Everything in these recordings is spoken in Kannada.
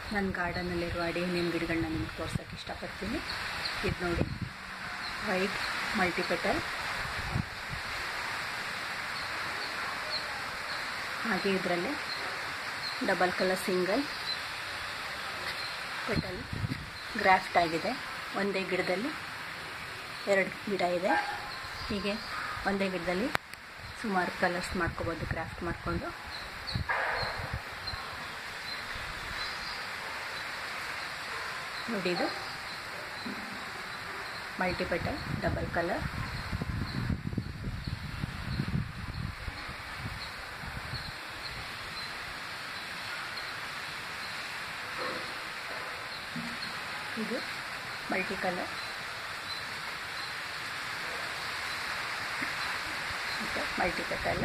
ನನ್ನ ಗಾರ್ಡನಲ್ಲಿರುವ ಅಡಿನಿಯನ್ ಗಿಡಗಳನ್ನ ನಿಮ್ಗೆ ತೋರ್ಸೋಕ್ಕೆ ಇಷ್ಟಪಡ್ತೀನಿ ಇದು ನೋಡಿ ವೈಟ್ ಮಲ್ಟಿಪೆಟಲ್ ಹಾಗೆ ಇದರಲ್ಲಿ double colour single petal graft ಆಗಿದೆ ಒಂದೇ ಗಿಡದಲ್ಲಿ ಎರಡು ಗಿಡ ಇದೆ ಹೀಗೆ ಒಂದೇ ಗಿಡದಲ್ಲಿ ಸುಮಾರು ಕಲರ್ಸ್ ಮಾಡ್ಕೋಬೋದು ಕ್ರಾಫ್ಟ್ ಮಾಡಿಕೊಂಡು ನೋಡಿ ಇದು ಮಲ್ಟಿಪೆಟಲ್ ಡಬಲ್ ಕಲರ್ ಇದು ಮಲ್ಟಿ ಕಲರ್ ಮತ್ತು ಮಲ್ಟಿ ಪೆಟಲ್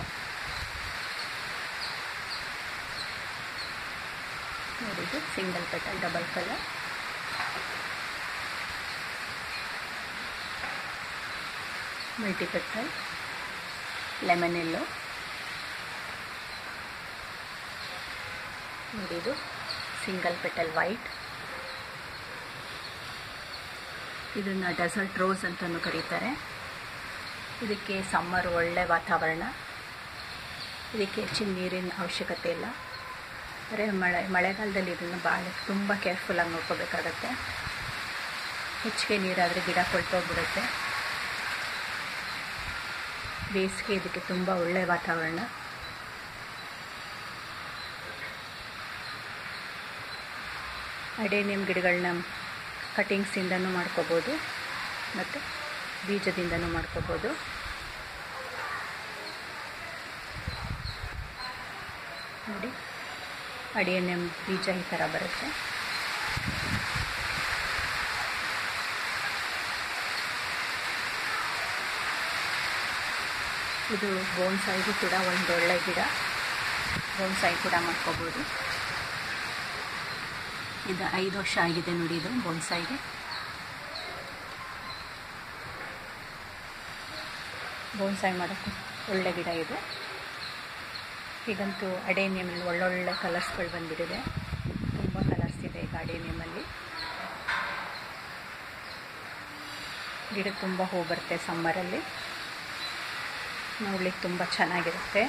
ನೋಡಿದ್ದು single petal double colour multi petal lemon yellow ನೋಡಿದು ಸಿಂಗಲ್ ಪೆಟಲ್ ವೈಟ್ ಇದನ್ನು ಡೆಸರ್ಟ್ ರೋಸ್ ಅಂತಲೂ ಕರೀತಾರೆ ಇದಕ್ಕೆ ಸಮ್ಮರ್ ಒಳ್ಳೆ ವಾತಾವರಣ ಇದಕ್ಕೆ ಹೆಚ್ಚಿನ ನೀರಿನ ಅವಶ್ಯಕತೆ ಇಲ್ಲ ಅಂದರೆ ಮಳೆ ಮಳೆಗಾಲದಲ್ಲಿ ಇದನ್ನು ಭಾಳ ತುಂಬ ಕೇರ್ಫುಲ್ಲಾಗಿ ನೋಡ್ಕೋಬೇಕಾಗತ್ತೆ ಹೆಚ್ಚಿಗೆ ನೀರಾದರೆ ಗಿಡ ಕೊಳ್ತೋಗ್ಬಿಡುತ್ತೆ ಬೇಸಿಗೆ ಇದಕ್ಕೆ ತುಂಬ ಒಳ್ಳೆಯ ವಾತಾವರಣ ಅಡೇನಿಯಂ ಗಿಡಗಳನ್ನ ಕಟಿಂಗ್ಸಿಂದನೂ ಮಾಡ್ಕೋಬೋದು ಮತ್ತು ಬೀಜದಿಂದನೂ ಮಾಡ್ಕೋಬೋದು ನೋಡಿ ಅಡಿಯನ್ಯಂ ಬೀಜ ಈ ಥರ ಬರುತ್ತೆ ಇದು ಬೋನ್ಸಾಯಿಗೂ ಕೂಡ ಒಂದು ಒಳ್ಳೆ ಗಿಡ ಬೋನ್ಸಾಯಿ ಕೂಡ ಮಾಡ್ಕೋಬೋದು ಇದು ಐದು ವರ್ಷ ಆಗಿದೆ ನೋಡಿ ಇದು ಬೋನ್ಸಾಯಿಗೆ ಬೋನ್ಸಾಯಿ ಮಾಡೋಕ್ಕೆ ಒಳ್ಳೆ ಗಿಡ ಇದು ಈಗಂತೂ ಅಡೇನಿಯಮಲ್ಲಿ ಒಳ್ಳೊಳ್ಳೆ ಕಲರ್ಸ್ಗಳು ಬಂದ್ಬಿಟ್ಟಿದೆ ತುಂಬ ಕಲರ್ಸ್ ಇದೆ ಈಗ ಅಡೇನಿಯಮಲ್ಲಿ ಗಿಡಕ್ಕೆ ತುಂಬ ಹೂ ಬರುತ್ತೆ ಸಮ್ಮರಲ್ಲಿ ನೋಡ್ಲಿಕ್ಕೆ ತುಂಬ ಚೆನ್ನಾಗಿರುತ್ತೆ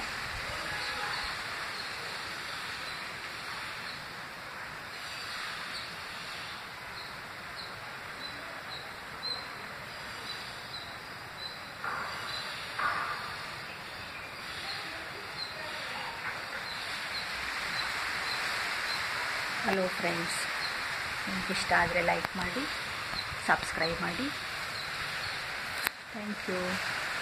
ಹಲೋ ಫ್ರೆಂಡ್ಸ್ ನಿಮ್ಗೆ ಇಷ್ಟ ಆದರೆ ಲೈಕ್ ಮಾಡಿ ಸಬ್ಸ್ಕ್ರೈಬ್ ಮಾಡಿ ಥ್ಯಾಂಕ್ ಯು